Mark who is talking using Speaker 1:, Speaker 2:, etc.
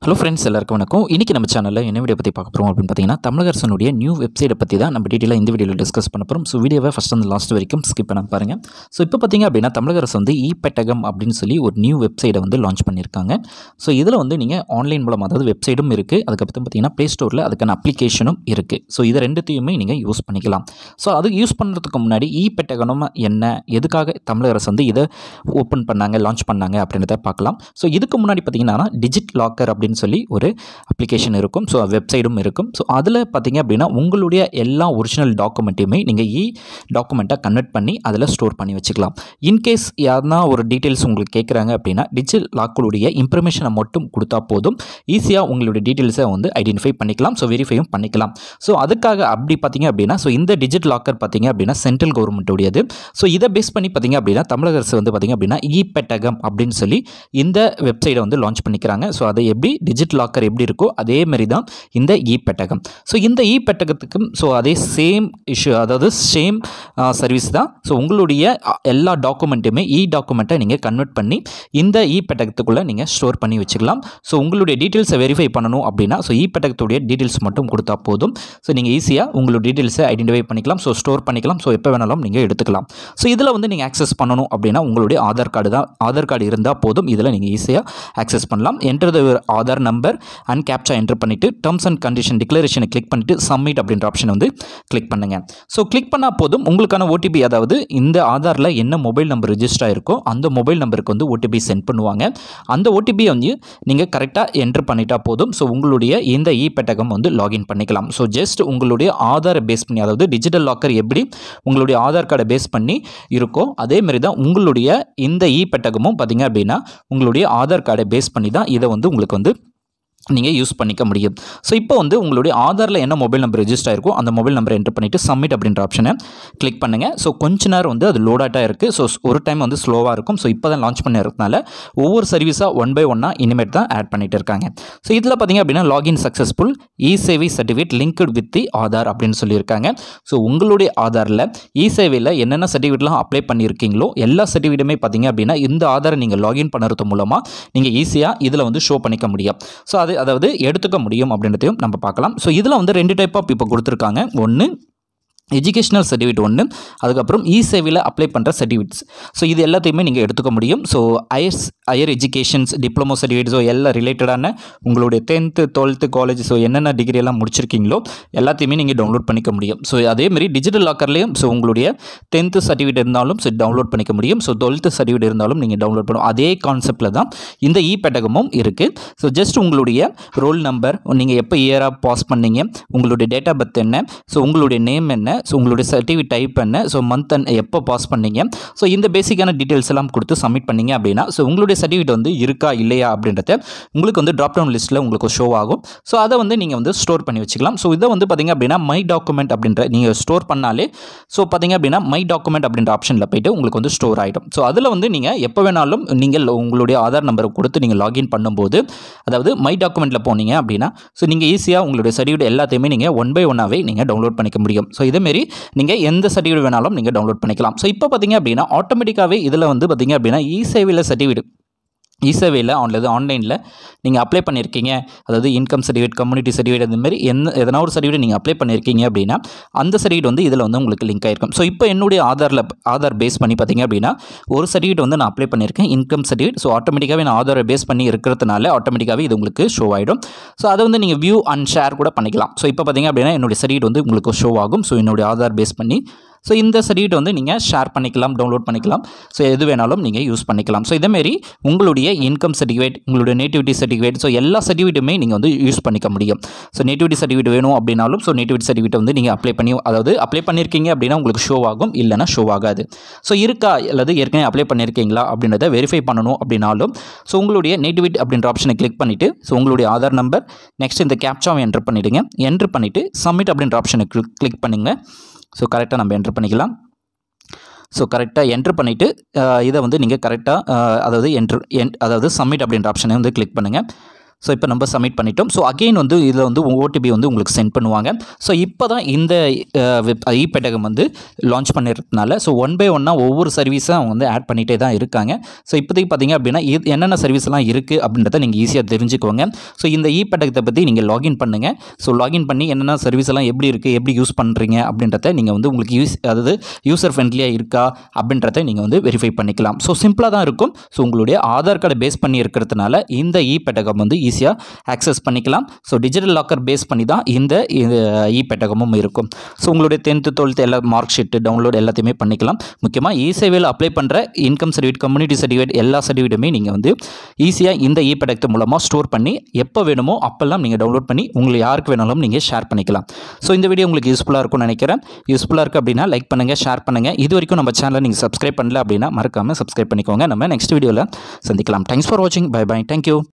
Speaker 1: hello friends எல்லாருக்கும் வணக்கம் இன்றைக்கி நம்ம சேனலில் என்ன வீடியோ பற்றி பார்க்க போகிறோம் அப்படின்னு பார்த்தீங்கன்னா தமிழக அரசனுடைய நியூ வெப்சைட்டை பற்றி தான் நம்ம டீட்டெயிலாக இந்த வீடியோவில் டிஸ்கஸ் பண்ண போகிறோம் ஸோ வீடியோவை ஃபஸ்ட் வந்து லாஸ்ட் வரைக்கும் ஸ்கிப் பண்ண பாருங்கள் ஸோ இப்போ பார்த்தீங்க அப்படின்னா தமிழக அரசு வந்து இ பெட்டகம் அப்படின்னு சொல்லி ஒரு நியூ வெப்சைட்டை வந்து லான்ச் பண்ணியிருக்காங்க ஸோ இதில் வந்து நீங்கள் ஆன்லைன் மூலம் அதாவது வெப்சைட்டும் இருக்குது அதுக்கப்புறம் பார்த்தீங்கன்னா ப்ளே ஸ்டோரில் அதுக்கான அப்ளிகேஷனும் இருக்குது ஸோ இதை ரெண்டுத்தையுமே நீங்கள் யூஸ் பண்ணிக்கலாம் ஸோ அது யூஸ் பண்ணுறதுக்கு முன்னாடி இ பெட்டகனம் என்ன எதுக்காக தமிழக அரசு வந்து இதை ஓப்பன் பண்ணாங்க லான்ச் பண்ணாங்க அப்படின்றத பார்க்கலாம் ஸோ இதுக்கு முன்னாடி பார்த்தீங்கன்னா டிஜிட் லாக்கர் அப்படின்னு சொல்லி ஒரு அப்ளிகேஷன் இருக்கும் ஸோ வெப்சைட்டும் இருக்கும் ஸோ அதில் பார்த்தீங்க அப்படின்னா உங்களுடைய எல்லா ஒரிஜினல் டாக்குமெண்ட்டையுமே நீங்கள் இ டாக்குமெண்ட்டாக கன்வெர்ட் பண்ணி அதில் ஸ்டோர் பண்ணி வச்சுக்கலாம் இன்கேஸ் யாருனா ஒரு டீட்டெயில்ஸ் உங்களுக்கு கேட்குறாங்க அப்படின்னா டிஜிட்டல் லாக்குடைய இன்ஃபர்மேஷனை மட்டும் கொடுத்தா போதும் ஈஸியாக உங்களுடைய டீட்டெயில்ஸை வந்து ஐடென்டிஃபை பண்ணிக்கலாம் ஸோ வெரிஃபையும் பண்ணிக்கலாம் ஸோ அதுக்காக அப்படி பார்த்தீங்க அப்படின்னா ஸோ இந்த டிஜிட்டல் லாக்கர் பார்த்தீங்க அப்படின்னா சென்ட்ரல் கவர்மெண்ட்டுடையது ஸோ இதை பேஸ் பண்ணி பார்த்தீங்க அப்படின்னா தமிழக அரசு வந்து பார்த்தீங்க அப்படின்னா இ பெட்டகம் அப்படின்னு சொல்லி இந்த வெப்சைட்டை வந்து லான்ச் பண்ணிக்கிறாங்க ஸோ அதை எப்படி டிஜிட்டல் லாக்கர் எப்படி இருக்கோ அதே மாதிரி தான் இந்த இ பெட்டகம் ஸோ இந்த இ பெட்டகத்துக்கும் ஸோ அதே சேம் இஷ்யூ அதாவது சேம் சர்வீஸ் தான் ஸோ உங்களுடைய அ, எல்லா டாக்குமெண்ட்டுமே இ டாக்குமெண்ட்டை நீங்கள் கன்வெர்ட் பண்ணி இந்த இ பெட்டகத்துக்குள்ளே நீங்கள் ஸ்டோர் பண்ணி வச்சுக்கலாம் ஸோ உங்களுடைய டீட்டெயில்ஸை வெரிஃபை பண்ணணும் அப்படின்னா ஸோ இ பெட்டகத்துடைய டீட்டெயில்ஸ் மட்டும் கொடுத்தா போதும் ஸோ நீங்கள் ஈஸியாக உங்களோட டீட்டெயில்ஸை ஐடென்டிஃபை பண்ணிக்கலாம் ஸோ ஸ்டோர் பண்ணிக்கலாம் ஸோ எப்போ வேணாலும் நீங்கள் எடுத்துக்கலாம் ஸோ இதில் வந்து நீங்கள் ஆக்சஸ் பண்ணணும் அப்படின்னா உங்களுடைய ஆதார் கார்டு தான் ஆதார் கார்டு இருந்தால் போதும் இதில் நீங்கள் ஈஸியாக ஆக்சஸ் பண்ணலாம் enter the Aadhaar number and captcha enter பண்ணிவிட்டு டர்ம்ஸ் அண்ட் கண்டிஷன் டிக்ளரேஷனை கிளிக் பண்ணிவிட்டு சப்மிட் அப்படின்ற ஆப்ஷன் வந்து கிளிக் பண்ணுங்கள் ஸோ கிளிக் பண்ணால் போதும் உங்களுக்கான ஓடிபி அதாவது இந்த ஆதாரில் என்ன மொபைல் நம்பர் ரிஜிஸ்டர் ஆயிருக்கோ அந்த மொபைல் நம்பருக்கு வந்து ஓடிபி சென்ட் பண்ணுவாங்க அந்த ஓடிபி வந்து நீங்கள் கரெக்டாக என்டர் பண்ணிட்டா போதும் ஸோ உங்களுடைய இந்த இ பெட்டகம் வந்து லாகின் பண்ணிக்கலாம் ஸோ ஜஸ்ட் உங்களுடைய ஆதாரை பேஸ் பண்ணி அதாவது டிஜிட்டல் லாக்கர் எப்படி உங்களுடைய ஆதார் கார்டை பேஸ் பண்ணி இருக்கோ அதே மாதிரி தான் உங்களுடைய இந்த இ பெட்டகமும் பார்த்தீங்க அப்படின்னா உங்களுடைய ஆதார் கார்டை பேஸ் பண்ணி தான் இதை வந்து உங்களுக்கு வந்து நீங்கள் யூஸ் பண்ணிக்க முடியும் ஸோ இப்போ வந்து உங்களுடைய ஆதாரில் என்ன மொபைல் நம்பர் ரெஜிஸ்டர் ஆயிருக்கோ அந்த மொபைல் நம்பரை என்டர் பண்ணிவிட்டு சப்மிட் அப்படின்ற ஆப்ஷனை கிளிக் பண்ணுங்கள் ஸோ கொஞ்ச நேரம் வந்து அது லோடாட்டாக இருக்குது ஸோ ஒரு டைம் வந்து ஸ்லோவாக இருக்கும் ஸோ இப்போ தான் லான்ச் பண்ணிருக்கனால ஒவ்வொரு சர்வீஸாக ஒன் பை ஒன்னாக இனிமேட் தான் ஆட் பண்ணிட்டு இருக்காங்க ஸோ இதில் பார்த்தீங்க அப்படின்னா login successful e Sevai certificate linked with the Aadhaar அப்படின்னு சொல்லியிருக்காங்க ஸோ உங்களுடைய ஆதாரில் இ சேவையில் என்னென்ன சர்டிஃபிகேட்லாம் அப்ளை பண்ணியிருக்கீங்களோ எல்லா சர்டிஃபிகேட்டுமே பார்த்தீங்க அப்படின்னா இந்த ஆதாரை நீங்கள் லாகின் பண்ணுறது மூலமாக நீங்கள் ஈஸியாக இதில் வந்து ஷோ பண்ணிக்க முடியும் ஸோ அது அதாவது எடுத்துக்க முடியும் அப்படின்றதையும் நம்ம பார்க்கலாம் ஸோ இதில் வந்து ரெண்டு டைப் ஆஃப் இப்போ கொடுத்துருக்காங்க ஒன்று எஜுகேஷனல் சர்டிஃபிகேட் ஒன்று அதுக்கப்புறம் இ சேவையில் அப்ளை பண்ணுற சர்டிஃபிகேட்ஸ் ஸோ இது எல்லாத்தையுமே நீங்கள் எடுத்துக்க முடியும் so highers higher educations diploma certificate so எல்லாம் ரிலேட்டடான உங்களுடைய டென்த்து டுவெல்த்து காலேஜ் ஸோ என்னென்ன டிகிரி எல்லாம் முடிச்சிருக்கீங்களோ எல்லாத்தையுமே நீங்கள் டவுன்லோட் பண்ணிக்க முடியும் ஸோ அதேமாதிரி டிஜிட்டல் லாக்கர்லேயும் ஸோ உங்களுடைய டென்த்து சர்டிஃபிகேட் இருந்தாலும் ஸோ டவுன்லோட் பண்ணிக்க முடியும் ஸோ டுவெல்த்து சர்டிஃபிகேட் இருந்தாலும் நீங்கள் டவுன்லோட் பண்ணும் அதே கான்செப்ட்டில் தான் இந்த இ பெட்டகமும் இருக்குது ஸோ ஜஸ்ட் உங்களுடைய ரோல் நம்பர் நீங்கள் எப்போ இயராக பாஸ் பண்ணீங்க உங்களுடைய டேட் ஆஃப் பர்த் என்ன ஸோ உங்களுடைய நேம் என்ன ஸோ உங்களுடைய சர்டிஃபிகேட் டைப் என்ன ஸோ மந்த் அண்ட் எப்போ பாஸ் பண்ணீங்க ஸோ இந்த பேசிக்கான டீட்டெயில்ஸ் எல்லாம் கொடுத்து சப்மிட் பண்ணீங்க அப்படின்னா ஸோ உங்களுடைய சர்டிஃபிகேட் வந்து இருக்கா இல்லையா அப்படின்றத உங்களுக்கு வந்து ட்ராப் டவுன் லிஸ்ட்டில் உங்களுக்கு ஷோ ஆகும் ஸோ அதை வந்து நீங்கள் வந்து ஸ்டோர் பண்ணி வச்சுக்கலாம் ஸோ இதை வந்து பார்த்தீங்க அப்படின்னா மை டாக்குமெண்ட் அப்படின்ற நீங்கள் ஸ்டோர் பண்ணாலே ஸோ பார்த்தீங்க அப்படின்னா மை டாக்குமெண்ட் அப்படின்ற ஆப்ஷனில் போயிட்டு உங்களுக்கு வந்து ஸ்டோர் ஆகிடும் ஸோ அதில் வந்து நீங்கள் எப்போ வேணாலும் நீங்கள் உங்களுடைய ஆதார் நம்பரை கொடுத்து நீங்கள் லாகின் பண்ணும்போது அதாவது மை டாக்குமெண்ட்டில் போனீங்க அப்படின்னா ஸோ நீங்கள் ஈஸியாக உங்களுடைய சர்டிஃபிகேட் எல்லாத்தையுமே நீங்கள் ஒன் பை ஒன்னாகவே நீங்கள் டவுன்லோட் பண்ணிக்க முடியும் ஸோ இதேமாரி நீங்கள் எந்த சர்டிஃபிகேட் வேணாலும் நீங்கள் டவுன்லோட் பண்ணிக்கலாம் ஸோ இப்போ பார்த்தீங்க அப்படின்னா ஆட்டோமேட்டிக்காகவே இதில் வந்து பார்த்தீங்க அப்படின்னா இ சேவையில் சர்டிஃபிகேட் இ சேவையில் அல்லது ஆன்லைனில் நீங்கள் அப்ளை பண்ணியிருக்கீங்க அதாவது இன்கம் சர்டிஃபிகேட் கம்யூனிட்டி சர்டிஃபிகேட் அந்த மாதிரி எந்த எதனா ஒரு சர்டிஃபிகேட் நீங்கள் அப்ளை பண்ணியிருக்கீங்க அப்படின்னா அந்த சர்டிஃபிகேட் வந்து இதில் வந்து உங்களுக்கு லிங்க் ஆயிருக்கும் ஸோ இப்போ என்னுடைய ஆதாரில் ஆதார் பேஸ் பண்ணி பார்த்தீங்க அப்படின்னா ஒரு சர்டிஃபிகேட் வந்து நான் அப்ளை பண்ணியிருக்கேன் இன்கம் சர்டிஃபிகேட் ஸோ ஆட்டோமேட்டிக்காகவே நான் ஆதாரை பேஸ் பண்ணி இருக்கிறதுனால ஆட்டோமேட்டிக்காகவே இது உங்களுக்கு ஷோ ஆகிடும் ஸோ அதை வந்து நீங்கள் வியூ அண்ட் ஷேர் கூட பண்ணிக்கலாம் ஸோ இப்போ பார்த்தீங்க அப்படின்னா என்னுடைய சர்டிஃபிகேட் வந்து உங்களுக்கு ஷோ ஆகும் ஸோ என்னுடைய ஆதார் பேஸ் பண்ணி ஸோ இந்த சர்டிஃபிகேட் வந்து நீங்கள் ஷேர் பண்ணிக்கலாம் டவுன்லோட் பண்ணிக்கலாம் ஸோ எது வேணாலும் நீங்கள் யூஸ் பண்ணிக்கலாம் ஸோ இதேமாரி உங்களுடைய இன்கம் சர்டிஃபிகேட் உங்களுடைய நேட்டிவிட்டி சர்டிஃபிகேட் ஸோ எல்லா சர்டிஃபிகேட்டுமே நீங்கள் வந்து யூஸ் பண்ணிக்க முடியும் ஸோ நேட்டிவிட்டி சர்டிஃபிகேட் வேணும் அப்படின்னாலும் ஸோ நேட்டிவிட்டி சர்டிஃபிகேட் வந்து நீங்கள் அப்ளை பண்ணி அதாவது அப்ளை பண்ணியிருக்கீங்க அப்படின்னா உங்களுக்கு ஷோ ஆகும் இல்லைனா ஷோ ஆகாது ஸோ இருக்கா அல்லது ஏற்கனவே அப்ளை பண்ணியிருக்கீங்களா அப்படின்றத வெரிஃபை பண்ணணும் அப்படின்னாலும் ஸோ உங்களுடைய நேட்டிவிட்டி அப்படின்ற ஆப்ஷனை கிளிக் பண்ணிவிட்டு ஸோ உங்களுடைய ஆதார் நம்பர் நெக்ஸ்ட் இந்த கேப்சாவை என்டர் பண்ணிவிடுங்க என்டர் பண்ணிவிட்டு சப்மிட் அப்படின்ற ஆப்ஷனை கிளிக் பண்ணுங்கள் ஸோ கரெக்டாக நம்ம என்ட்ரு பண்ணிக்கலாம் ஸோ கரெக்டாக என்ட்ரு பண்ணிவிட்டு இதை வந்து நீங்கள் கரெக்டாக அதாவது என்ட்ரு என் அதாவது சப்மிட் அப்படின்ற ஆப்ஷனை வந்து கிளிக் பண்ணுங்கள் ஸோ இப்போ நம்ம சப்மிட் பண்ணிட்டோம் ஸோ அகெயின் வந்து இதில் வந்து ஓடிபி வந்து உங்களுக்கு சென்ட் பண்ணுவாங்க ஸோ இப்போ தான் இந்த வெப் இ பெட்டகம் வந்து லான்ச் பண்ணிருக்கனால ஸோ ஒன் பை ஒன்னாக ஒவ்வொரு சர்வீஸும் அவங்க வந்து ஆட் பண்ணிகிட்டே தான் இருக்காங்க ஸோ இப்போதைக்கு பார்த்தீங்க அப்படின்னா இது என்னென்ன சர்வீஸ்லாம் இருக்குது அப்படின்றத நீங்கள் ஈஸியாக தெரிஞ்சுக்கோங்க ஸோ இந்த இ பெட்டகத்தை பற்றி நீங்கள் லாகின் பண்ணுங்கள் ஸோ லாகின் பண்ணி என்னென்ன சர்வீஸ் எல்லாம் எப்படி இருக்குது எப்படி யூஸ் பண்ணுறீங்க அப்படின்றத நீங்கள் வந்து உங்களுக்கு யூஸ் அதாவது யூசர் ஃப்ரெண்ட்லியாக இருக்கா அப்படின்றத நீங்கள் வந்து வெரிஃபை பண்ணிக்கலாம் ஸோ சிம்பிளாக தான் இருக்கும் ஸோ உங்களுடைய ஆதார் கார்டை பேஸ் பண்ணி இருக்கிறதுனால இந்த இ பெட்டகம் வந்து ஈஸியாக ஆக்சஸ் பண்ணிக்கலாம் ஸோ டிஜிட்டல் லாக்கர் பேஸ் பண்ணி தான் இந்த இ பெட்டகமும் இருக்கும் ஸோ உங்களுடைய டென்த்து டுவெல்த்து எல்லா மார்க் ஷீட்டு டவுன்லோட் எல்லாத்தையுமே பண்ணிக்கலாம் முக்கியமாக இ சேவையில் அப்ளை பண்ணுற இன்கம் சர்டிஃபிகேட் கம்யூனிட்டி சர்டிஃபிகேட் எல்லா சர்டிஃபிகேட்டுமே நீங்கள் வந்து ஈஸியாக இந்த இ பெட்டகத்து மூலமாக ஸ்டோர் பண்ணி எப்போ வேணுமோ அப்போல்லாம் நீங்கள் டவுன்லோட் பண்ணி உங்களுக்கு யாருக்கு வேணாலும் நீங்கள் ஷேர் பண்ணிக்கலாம் ஸோ இந்த வீடியோ உங்களுக்கு யூஸ்ஃபுல்லாக இருக்கும்னு நினைக்கிறேன் யூஸ்ஃபுல்லாக இருக்குது அப்படின்னா லைக் பண்ணுங்கள் ஷேர் பண்ணுங்கள் இது வரைக்கும் நம்ம சேனலை நீங்கள் சப்ஸ்கிரைப் பண்ணல அப்படின்னா மறக்காமல் சப்ஸ்கிரைப் பண்ணிக்கோங்க நம்ம நெக்ஸ்ட் வீடியோவில் சந்திக்கலாம் தேங்க்ஸ் ஃபார் வாட்சிங் பை பை தேங்க்யூ